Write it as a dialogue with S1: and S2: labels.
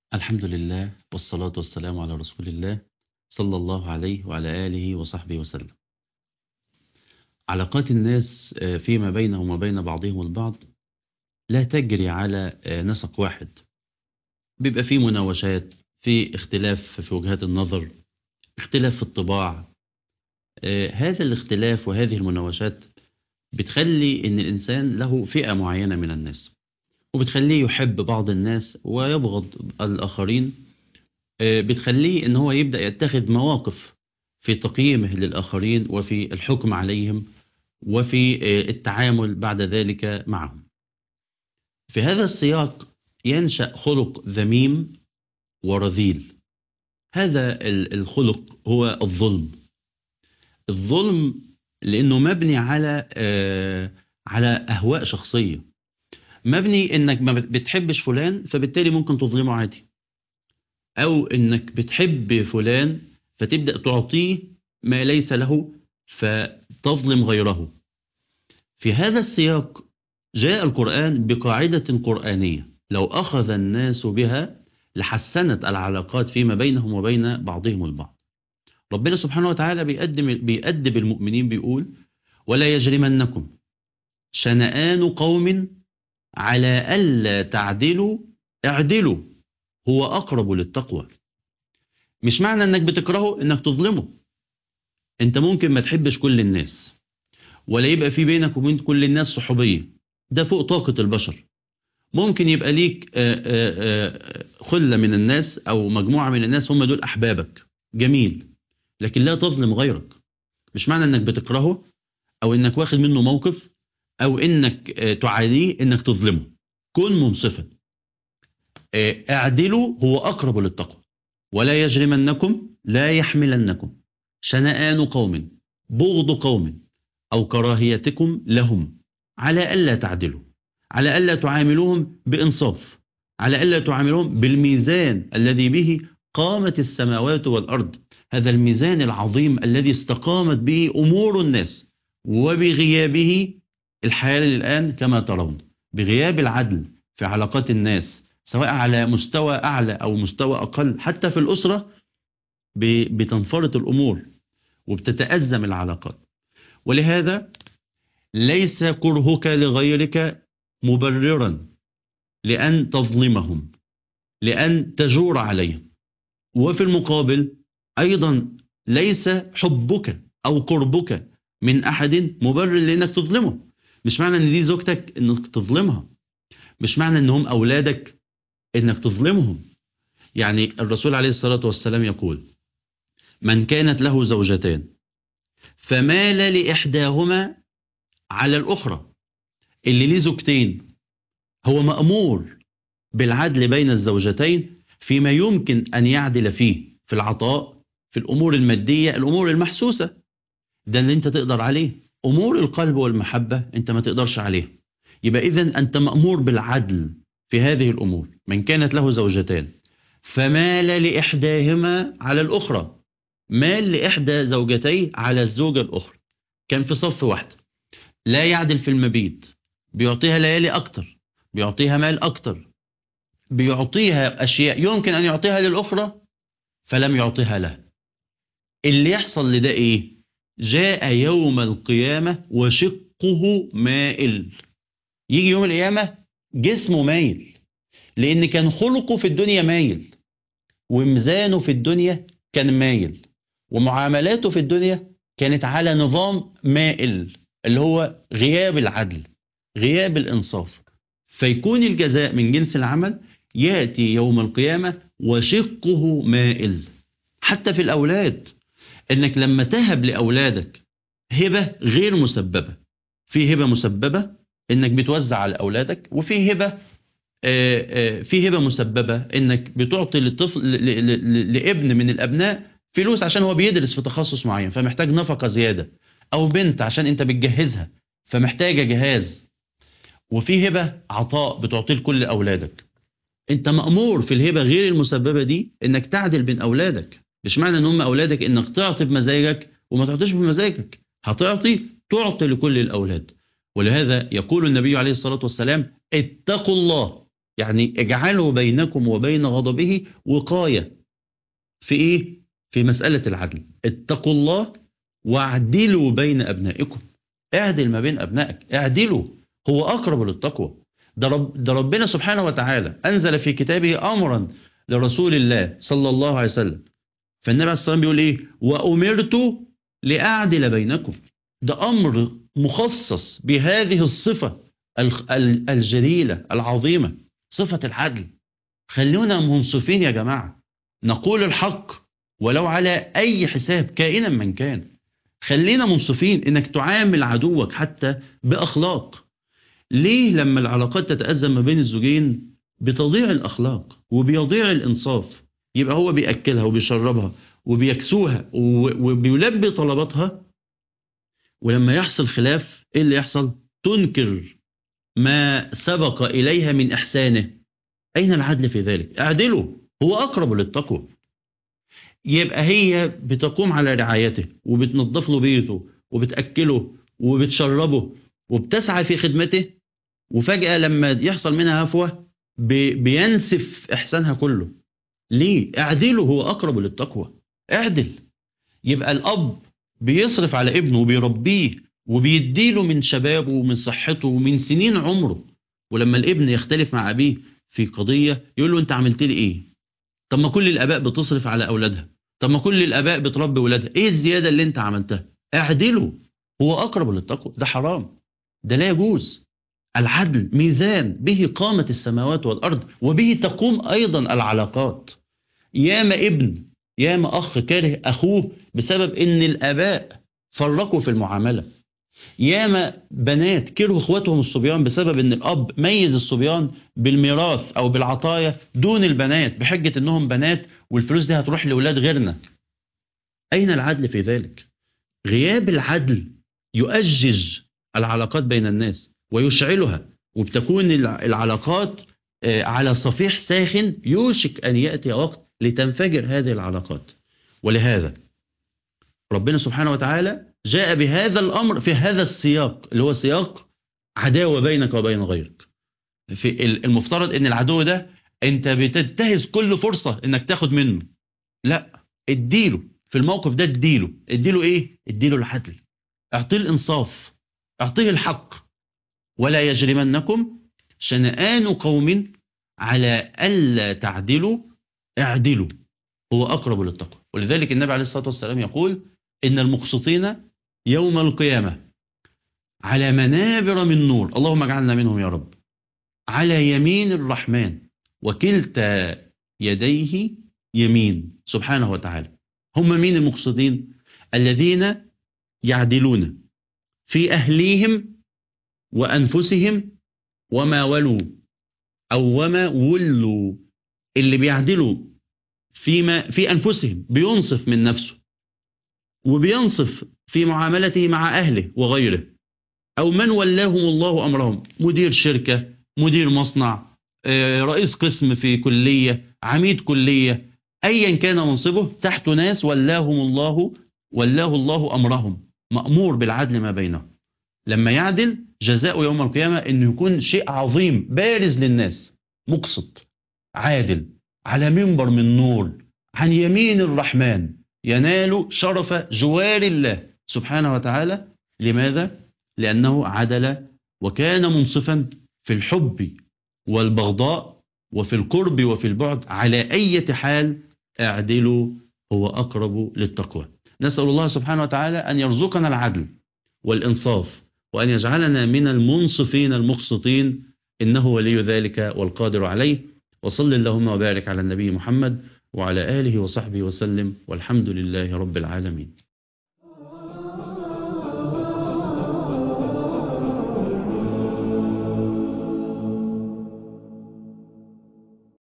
S1: الحمد لله والصلاة والسلام على رسول الله صلى الله عليه وعلى آله وصحبه وسلم علاقات الناس فيما بينهم وبين بعضهم البعض لا تجري على نسق واحد بيبقى فيه مناوشات في اختلاف في وجهات النظر اختلاف في الطباع هذا الاختلاف وهذه المناوشات بتخلي ان الانسان له فئة معينة من الناس وبتخليه يحب بعض الناس ويبغض الآخرين بتخليه ان هو يبدأ يتخذ مواقف في تقييمه للآخرين وفي الحكم عليهم وفي التعامل بعد ذلك معهم في هذا السياق ينشأ خلق ذميم ورذيل هذا الخلق هو الظلم الظلم لأنه مبني على على أهواء شخصية مبني انك ما بتحبش فلان فبالتالي ممكن تظلمه عادي او انك بتحب فلان فتبدأ تعطيه ما ليس له فتظلم غيره في هذا السياق جاء القرآن بقاعدة قرآنية لو أخذ الناس بها لحسنت العلاقات فيما بينهم وبين بعضهم البعض ربنا سبحانه وتعالى بيقدم بيأدب المؤمنين بيقول ولا يجرمنكم شنآن قوم على ألا تعدلوا اعدلوا هو أقرب للتقوى مش معنى أنك بتكرهه أنك تظلمه أنت ممكن ما تحبش كل الناس ولا يبقى في بينك وبين كل الناس صحوبية ده فوق طاقة البشر ممكن يبقى ليك خلة من الناس أو مجموعة من الناس هم دول أحبابك جميل لكن لا تظلم غيرك مش معنى أنك بتكرهه أو أنك واخد منه موقف او انك تعاديه انك تظلمه كن منصفا اعدلوا هو اقرب للتقوى ولا يجرمنكم لا يحملنكم شنآن قوم بغض قوم او كراهيتكم لهم على الا تعدلوا على الا تعاملوهم بانصاف على الا تعاملوهم بالميزان الذي به قامت السماوات والارض هذا الميزان العظيم الذي استقامت به امور الناس وبغيابه الحياة الآن كما ترون بغياب العدل في علاقات الناس سواء على مستوى أعلى أو مستوى أقل حتى في الأسرة بتنفرط الأمور وبتتأزم العلاقات ولهذا ليس كرهك لغيرك مبررا لأن تظلمهم لأن تجور عليهم وفي المقابل أيضا ليس حبك أو قربك من أحد مبرر لأنك تظلمه مش معنى ان دي زوجتك انك تظلمها مش معنى انهم اولادك انك تظلمهم يعني الرسول عليه الصلاة والسلام يقول من كانت له زوجتان فمال لإحداهما على الأخرى اللي ليه زوجتين هو مأمور بالعدل بين الزوجتين فيما يمكن أن يعدل فيه في العطاء في الأمور المادية الأمور المحسوسة ده اللي انت تقدر عليه أمور القلب والمحبة أنت ما تقدرش عليها يبقى إذا أنت مأمور بالعدل في هذه الأمور من كانت له زوجتان فمال لإحداهما على الأخرى مال لإحدى زوجتيه على الزوجة الأخرى كان في صف واحدة لا يعدل في المبيت بيعطيها ليالي أكتر بيعطيها مال أكتر بيعطيها أشياء يمكن أن يعطيها للأخرى فلم يعطيها لها اللي يحصل لده إيه جاء يوم القيامة وشقه مائل يجي يوم القيامة جسمه مايل لأن كان خلقه في الدنيا مايل وميزانه في الدنيا كان مايل ومعاملاته في الدنيا كانت على نظام مائل اللي هو غياب العدل غياب الإنصاف فيكون الجزاء من جنس العمل يأتي يوم القيامة وشقه مائل حتى في الأولاد انك لما تهب لاولادك هبه غير مسببه في هبه مسببه انك بتوزع على اولادك وفي هبه في هبه مسببه انك بتعطي للطفل لابن من الابناء فلوس عشان هو بيدرس في تخصص معين فمحتاج نفقه زياده او بنت عشان انت بتجهزها فمحتاجه جهاز وفي هبه عطاء بتعطيه لكل اولادك انت مامور في الهبه غير المسببه دي انك تعدل بين اولادك مش معنى ان هم اولادك انك تعطي بمزاجك وما تعطيش بمزاجك هتعطي تعطي لكل الاولاد ولهذا يقول النبي عليه الصلاة والسلام اتقوا الله يعني اجعلوا بينكم وبين غضبه وقاية في ايه في مسألة العدل اتقوا الله واعدلوا بين ابنائكم اعدل ما بين ابنائك اعدلوا هو اقرب للتقوى ده, رب ده ربنا سبحانه وتعالى انزل في كتابه امرا لرسول الله صلى الله عليه وسلم فالنبي عليه الصلاه والسلام بيقول ايه وامرت لاعدل بينكم ده امر مخصص بهذه الصفه ال- ال- الجليله العظيمه صفه العدل خلونا منصفين يا جماعه نقول الحق ولو على اي حساب كائنا من كان خلينا منصفين انك تعامل عدوك حتى باخلاق ليه لما العلاقات تتأزم ما بين الزوجين بتضيع الأخلاق وبيضيع الإنصاف يبقى هو بيأكلها وبيشربها وبيكسوها و- وبيلبي طلباتها ولما يحصل خلاف ايه اللي يحصل تنكر ما سبق إليها من إحسانه أين العدل في ذلك اعدلوا هو أقرب للتقوى يبقى هي بتقوم على رعايته وبتنظف له بيته وبتأكله وبتشربه وبتسعى في خدمته وفجأة لما يحصل منها هفوة بي- بينسف إحسانها كله ليه؟ اعدله هو أقرب للتقوى اعدل يبقى الأب بيصرف على ابنه وبيربيه وبيديله من شبابه ومن صحته ومن سنين عمره ولما الابن يختلف مع أبيه في قضية يقول له أنت عملت لي إيه؟ طب ما كل الآباء بتصرف على أولادها طب ما كل الآباء بتربي ولادها إيه الزيادة اللي أنت عملتها؟ اعدله هو أقرب للتقوى ده حرام ده لا يجوز العدل ميزان به قامت السماوات والأرض وبه تقوم أيضا العلاقات ياما ابن ياما أخ كاره أخوه بسبب إن الآباء فرقوا في المعاملة ياما بنات كرهوا اخواتهم الصبيان بسبب ان الاب ميز الصبيان بالميراث او بالعطايا دون البنات بحجه انهم بنات والفلوس دي هتروح لاولاد غيرنا اين العدل في ذلك غياب العدل يؤجج العلاقات بين الناس ويشعلها وبتكون الع- العلاقات آه، على صفيح ساخن يوشك أن يأتي وقت لتنفجر هذه العلاقات ولهذا ربنا سبحانه وتعالى جاء بهذا الأمر في هذا السياق اللي هو سياق عداوة بينك وبين غيرك في ال- المفترض ان العدو ده انت بتنتهز كل فرصة انك تاخد منه لا اديله في الموقف ده اديله اديله ايه اديله العدل اعطيه الانصاف اعطيه الحق ولا يجرمنكم شنآن قوم على ألا تعدلوا اعدلوا هو أقرب للتقوى ولذلك النبي عليه الصلاة والسلام يقول إن المقسطين يوم القيامة على منابر من نور اللهم اجعلنا منهم يا رب على يمين الرحمن وكلتا يديه يمين سبحانه وتعالى هم مين المقصدين الذين يعدلون في أهليهم وأنفسهم وما ولوا أو وما ولوا اللي بيعدلوا فيما في أنفسهم بينصف من نفسه وبينصف في معاملته مع أهله وغيره أو من ولاهم الله أمرهم مدير شركة مدير مصنع آه، رئيس قسم في كلية عميد كلية أيا كان منصبه تحت ناس ولاهم الله ولاه الله أمرهم مأمور بالعدل ما بينهم لما يعدل جزاء يوم القيامة أنه يكون شيء عظيم بارز للناس مقسط عادل على منبر من نور عن يمين الرحمن ينال شرف جوار الله سبحانه وتعالى لماذا؟ لأنه عدل وكان منصفا في الحب والبغضاء وفي القرب وفي البعد على أي حال اعدلوا هو أقرب للتقوى نسأل الله سبحانه وتعالى أن يرزقنا العدل والإنصاف وأن يجعلنا من المنصفين المقسطين إنه ولي ذلك والقادر عليه وصل اللهم وبارك على النبي محمد وعلى آله وصحبه وسلم والحمد لله رب العالمين